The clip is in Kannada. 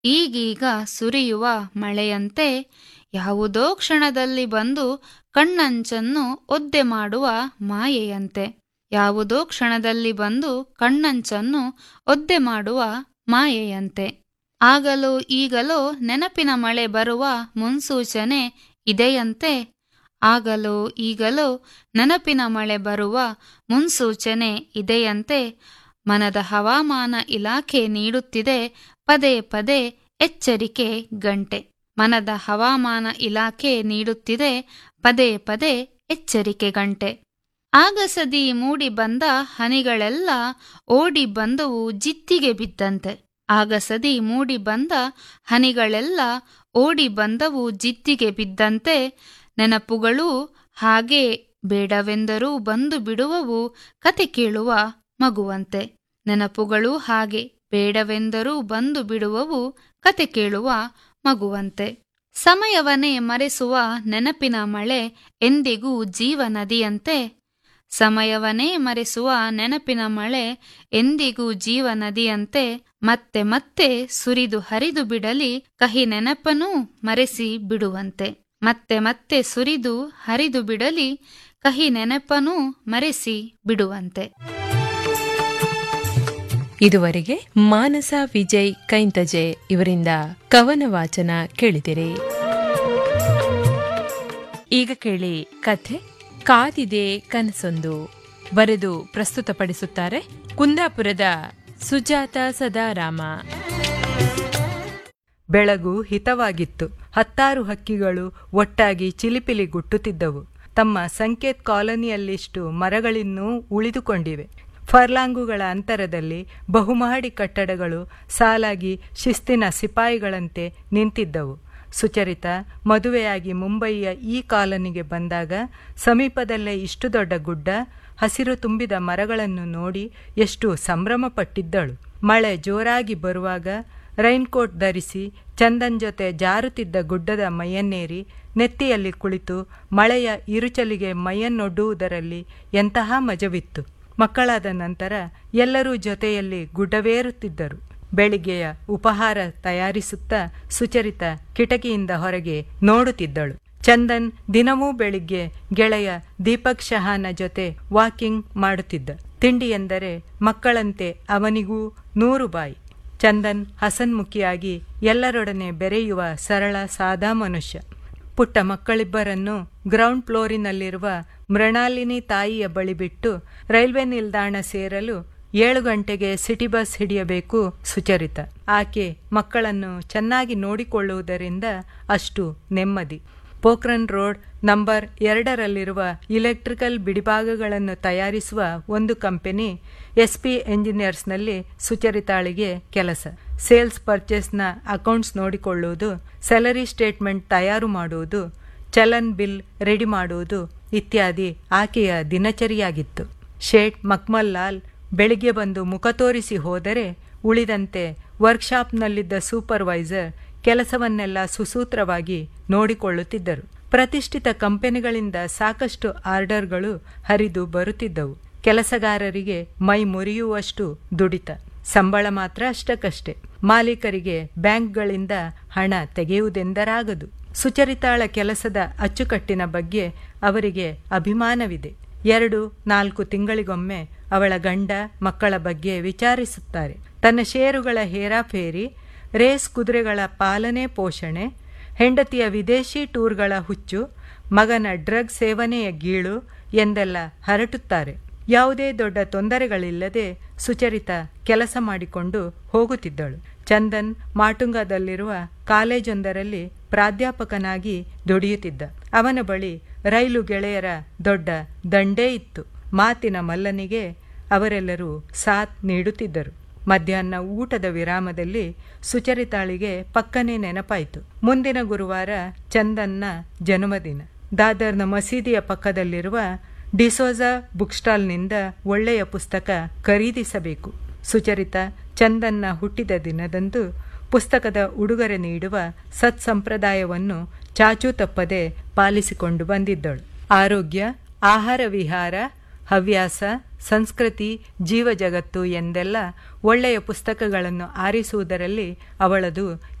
ಈಗೀಗ ಸುರಿಯುವ ಮಳೆಯಂತೆ ಯಾವುದೋ ಕ್ಷಣದಲ್ಲಿ ಬಂದು ಕಣ್ಣಂಚನ್ನು ಒದ್ದೆ ಮಾಡುವ ಮಾಯೆಯಂತೆ ಯಾವುದೋ ಕ್ಷಣದಲ್ಲಿ ಬಂದು ಕಣ್ಣಂಚನ್ನು ಒದ್ದೆ ಮಾಡುವ ಮಾಯೆಯಂತೆ ಆಗಲೋ ಈಗಲೋ ನೆನಪಿನ ಮಳೆ ಬರುವ ಮುನ್ಸೂಚನೆ ಇದೆಯಂತೆ ಆಗಲೋ ಈಗಲೋ ನೆನಪಿನ ಮಳೆ ಬರುವ ಮುನ್ಸೂಚನೆ ಇದೆಯಂತೆ ಮನದ ಹವಾಮಾನ ಇಲಾಖೆ ನೀಡುತ್ತಿದೆ ಪದೇ ಪದೇ ಎಚ್ಚರಿಕೆ ಗಂಟೆ ಮನದ ಹವಾಮಾನ ಇಲಾಖೆ ನೀಡುತ್ತಿದೆ ಪದೇ ಪದೇ ಎಚ್ಚರಿಕೆ ಗಂಟೆ ಆಗಸದಿ ಮೂಡಿ ಬಂದ ಹನಿಗಳೆಲ್ಲ ಓಡಿ ಬಂದವು ಜಿತ್ತಿಗೆ ಬಿದ್ದಂತೆ ಆಗಸದಿ ಮೂಡಿ ಬಂದ ಹನಿಗಳೆಲ್ಲ ಓಡಿ ಬಂದವು ಜಿತ್ತಿಗೆ ಬಿದ್ದಂತೆ ನೆನಪುಗಳೂ ಹಾಗೆ ಬೇಡವೆಂದರೂ ಬಂದು ಬಿಡುವವು ಕತೆ ಕೇಳುವ ಮಗುವಂತೆ ನೆನಪುಗಳು ಹಾಗೆ ಬೇಡವೆಂದರೂ ಬಂದು ಬಿಡುವವು ಕತೆ ಕೇಳುವ ಮಗುವಂತೆ ಸಮಯವನ್ನೇ ಮರೆಸುವ ನೆನಪಿನ ಮಳೆ ಎಂದಿಗೂ ಜೀವ ನದಿಯಂತೆ ಸಮಯವನ್ನೇ ಮರೆಸುವ ನೆನಪಿನ ಮಳೆ ಎಂದಿಗೂ ಜೀವ ನದಿಯಂತೆ ಮತ್ತೆ ಮತ್ತೆ ಸುರಿದು ಹರಿದು ಬಿಡಲಿ ಕಹಿ ನೆನಪನೂ ಮರೆಸಿ ಬಿಡುವಂತೆ ಮತ್ತೆ ಮತ್ತೆ ಸುರಿದು ಹರಿದು ಬಿಡಲಿ ಕಹಿ ನೆನಪನೂ ಮರೆಸಿ ಬಿಡುವಂತೆ ಇದುವರೆಗೆ ಮಾನಸ ವಿಜಯ್ ಕೈಂತಜೆ ಇವರಿಂದ ಕವನ ವಾಚನ ಕೇಳಿದಿರಿ ಈಗ ಕೇಳಿ ಕಥೆ ಕಾದಿದೆ ಕನಸೊಂದು ಬರೆದು ಪ್ರಸ್ತುತಪಡಿಸುತ್ತಾರೆ ಕುಂದಾಪುರದ ಸುಜಾತ ಸದಾರಾಮ ಬೆಳಗು ಹಿತವಾಗಿತ್ತು ಹತ್ತಾರು ಹಕ್ಕಿಗಳು ಒಟ್ಟಾಗಿ ಚಿಲಿಪಿಲಿ ಗುಟ್ಟುತ್ತಿದ್ದವು ತಮ್ಮ ಸಂಕೇತ್ ಕಾಲೋನಿಯಲ್ಲಿಷ್ಟು ಮರಗಳಿನ್ನೂ ಉಳಿದುಕೊಂಡಿವೆ ಫರ್ಲಾಂಗುಗಳ ಅಂತರದಲ್ಲಿ ಬಹುಮಹಡಿ ಕಟ್ಟಡಗಳು ಸಾಲಾಗಿ ಶಿಸ್ತಿನ ಸಿಪಾಯಿಗಳಂತೆ ನಿಂತಿದ್ದವು ಸುಚರಿತ ಮದುವೆಯಾಗಿ ಮುಂಬಯಿಯ ಈ ಕಾಲೋನಿಗೆ ಬಂದಾಗ ಸಮೀಪದಲ್ಲೇ ಇಷ್ಟು ದೊಡ್ಡ ಗುಡ್ಡ ಹಸಿರು ತುಂಬಿದ ಮರಗಳನ್ನು ನೋಡಿ ಎಷ್ಟು ಸಂಭ್ರಮಪಟ್ಟಿದ್ದಳು ಮಳೆ ಜೋರಾಗಿ ಬರುವಾಗ ರೈನ್ಕೋಟ್ ಧರಿಸಿ ಚಂದನ್ ಜೊತೆ ಜಾರುತ್ತಿದ್ದ ಗುಡ್ಡದ ಮೈಯನ್ನೇರಿ ನೆತ್ತಿಯಲ್ಲಿ ಕುಳಿತು ಮಳೆಯ ಇರುಚಲಿಗೆ ಮೈಯನ್ನೊಡ್ಡುವುದರಲ್ಲಿ ಎಂತಹ ಮಜವಿತ್ತು ಮಕ್ಕಳಾದ ನಂತರ ಎಲ್ಲರೂ ಜೊತೆಯಲ್ಲಿ ಗುಡ್ಡವೇರುತ್ತಿದ್ದರು ಬೆಳಿಗ್ಗೆಯ ಉಪಹಾರ ತಯಾರಿಸುತ್ತಾ ಸುಚರಿತ ಕಿಟಕಿಯಿಂದ ಹೊರಗೆ ನೋಡುತ್ತಿದ್ದಳು ಚಂದನ್ ದಿನವೂ ಬೆಳಿಗ್ಗೆ ಗೆಳೆಯ ದೀಪಕ್ ಶಹಾನ ಜೊತೆ ವಾಕಿಂಗ್ ಮಾಡುತ್ತಿದ್ದ ತಿಂಡಿ ಎಂದರೆ ಮಕ್ಕಳಂತೆ ಅವನಿಗೂ ನೂರು ಬಾಯಿ ಚಂದನ್ ಹಸನ್ಮುಖಿಯಾಗಿ ಎಲ್ಲರೊಡನೆ ಬೆರೆಯುವ ಸರಳ ಸಾದಾ ಮನುಷ್ಯ ಪುಟ್ಟ ಮಕ್ಕಳಿಬ್ಬರನ್ನು ಗ್ರೌಂಡ್ ಫ್ಲೋರಿನಲ್ಲಿರುವ ಮೃಣಾಲಿನಿ ತಾಯಿಯ ಬಳಿ ಬಿಟ್ಟು ರೈಲ್ವೆ ನಿಲ್ದಾಣ ಸೇರಲು ಏಳು ಗಂಟೆಗೆ ಸಿಟಿ ಬಸ್ ಹಿಡಿಯಬೇಕು ಸುಚರಿತ ಆಕೆ ಮಕ್ಕಳನ್ನು ಚೆನ್ನಾಗಿ ನೋಡಿಕೊಳ್ಳುವುದರಿಂದ ಅಷ್ಟು ನೆಮ್ಮದಿ ಪೋಖ್ರನ್ ರೋಡ್ ನಂಬರ್ ಎರಡರಲ್ಲಿರುವ ಇಲೆಕ್ಟ್ರಿಕಲ್ ಬಿಡಿಭಾಗಗಳನ್ನು ತಯಾರಿಸುವ ಒಂದು ಕಂಪನಿ ಎಸ್ ಪಿ ಎಂಜಿನಿಯರ್ಸ್ನಲ್ಲಿ ಸುಚರಿತಾಳಿಗೆ ಕೆಲಸ ಸೇಲ್ಸ್ ಪರ್ಚೇಸ್ನ ಅಕೌಂಟ್ಸ್ ನೋಡಿಕೊಳ್ಳುವುದು ಸ್ಯಾಲರಿ ಸ್ಟೇಟ್ಮೆಂಟ್ ತಯಾರು ಮಾಡುವುದು ಚಲನ್ ಬಿಲ್ ರೆಡಿ ಮಾಡುವುದು ಇತ್ಯಾದಿ ಆಕೆಯ ದಿನಚರಿಯಾಗಿತ್ತು ಶೇಟ್ ಮಕ್ಮಲ್ ಲಾಲ್ ಬೆಳಿಗ್ಗೆ ಬಂದು ಮುಖ ತೋರಿಸಿ ಹೋದರೆ ಉಳಿದಂತೆ ವರ್ಕ್ಶಾಪ್ನಲ್ಲಿದ್ದ ಸೂಪರ್ವೈಸರ್ ಕೆಲಸವನ್ನೆಲ್ಲ ಸುಸೂತ್ರವಾಗಿ ನೋಡಿಕೊಳ್ಳುತ್ತಿದ್ದರು ಪ್ರತಿಷ್ಠಿತ ಕಂಪನಿಗಳಿಂದ ಸಾಕಷ್ಟು ಆರ್ಡರ್ಗಳು ಹರಿದು ಬರುತ್ತಿದ್ದವು ಕೆಲಸಗಾರರಿಗೆ ಮೈ ಮುರಿಯುವಷ್ಟು ದುಡಿತ ಸಂಬಳ ಮಾತ್ರ ಅಷ್ಟಕ್ಕಷ್ಟೇ ಮಾಲೀಕರಿಗೆ ಬ್ಯಾಂಕ್ಗಳಿಂದ ಹಣ ತೆಗೆಯುವುದೆಂದರಾಗದು ಸುಚರಿತಾಳ ಕೆಲಸದ ಅಚ್ಚುಕಟ್ಟಿನ ಬಗ್ಗೆ ಅವರಿಗೆ ಅಭಿಮಾನವಿದೆ ಎರಡು ನಾಲ್ಕು ತಿಂಗಳಿಗೊಮ್ಮೆ ಅವಳ ಗಂಡ ಮಕ್ಕಳ ಬಗ್ಗೆ ವಿಚಾರಿಸುತ್ತಾರೆ ತನ್ನ ಷೇರುಗಳ ಹೇರಾಫೇರಿ ರೇಸ್ ಕುದುರೆಗಳ ಪಾಲನೆ ಪೋಷಣೆ ಹೆಂಡತಿಯ ವಿದೇಶಿ ಟೂರ್ಗಳ ಹುಚ್ಚು ಮಗನ ಡ್ರಗ್ ಸೇವನೆಯ ಗೀಳು ಎಂದೆಲ್ಲ ಹರಟುತ್ತಾರೆ ಯಾವುದೇ ದೊಡ್ಡ ತೊಂದರೆಗಳಿಲ್ಲದೆ ಸುಚರಿತ ಕೆಲಸ ಮಾಡಿಕೊಂಡು ಹೋಗುತ್ತಿದ್ದಳು ಚಂದನ್ ಮಾಟುಂಗದಲ್ಲಿರುವ ಕಾಲೇಜೊಂದರಲ್ಲಿ ಪ್ರಾಧ್ಯಾಪಕನಾಗಿ ದುಡಿಯುತ್ತಿದ್ದ ಅವನ ಬಳಿ ರೈಲು ಗೆಳೆಯರ ದೊಡ್ಡ ದಂಡೇ ಇತ್ತು ಮಾತಿನ ಮಲ್ಲನಿಗೆ ಅವರೆಲ್ಲರೂ ಸಾಥ್ ನೀಡುತ್ತಿದ್ದರು ಮಧ್ಯಾಹ್ನ ಊಟದ ವಿರಾಮದಲ್ಲಿ ಸುಚರಿತಾಳಿಗೆ ಪಕ್ಕನೆ ನೆನಪಾಯಿತು ಮುಂದಿನ ಗುರುವಾರ ಚಂದನ್ನ ಜನ್ಮದಿನ ದಾದರ್ನ ಮಸೀದಿಯ ಪಕ್ಕದಲ್ಲಿರುವ ಡಿಸೋಜಾ ಬುಕ್ ಸ್ಟಾಲ್ನಿಂದ ಒಳ್ಳೆಯ ಪುಸ್ತಕ ಖರೀದಿಸಬೇಕು ಸುಚರಿತ ಚಂದನ್ನ ಹುಟ್ಟಿದ ದಿನದಂದು ಪುಸ್ತಕದ ಉಡುಗೊರೆ ನೀಡುವ ಸತ್ಸಂಪ್ರದಾಯವನ್ನು ಚಾಚೂ ತಪ್ಪದೆ ಪಾಲಿಸಿಕೊಂಡು ಬಂದಿದ್ದಳು ಆರೋಗ್ಯ ಆಹಾರ ವಿಹಾರ ಹವ್ಯಾಸ ಸಂಸ್ಕೃತಿ ಜೀವ ಜಗತ್ತು ಎಂದೆಲ್ಲ ಒಳ್ಳೆಯ ಪುಸ್ತಕಗಳನ್ನು ಆರಿಸುವುದರಲ್ಲಿ ಅವಳದು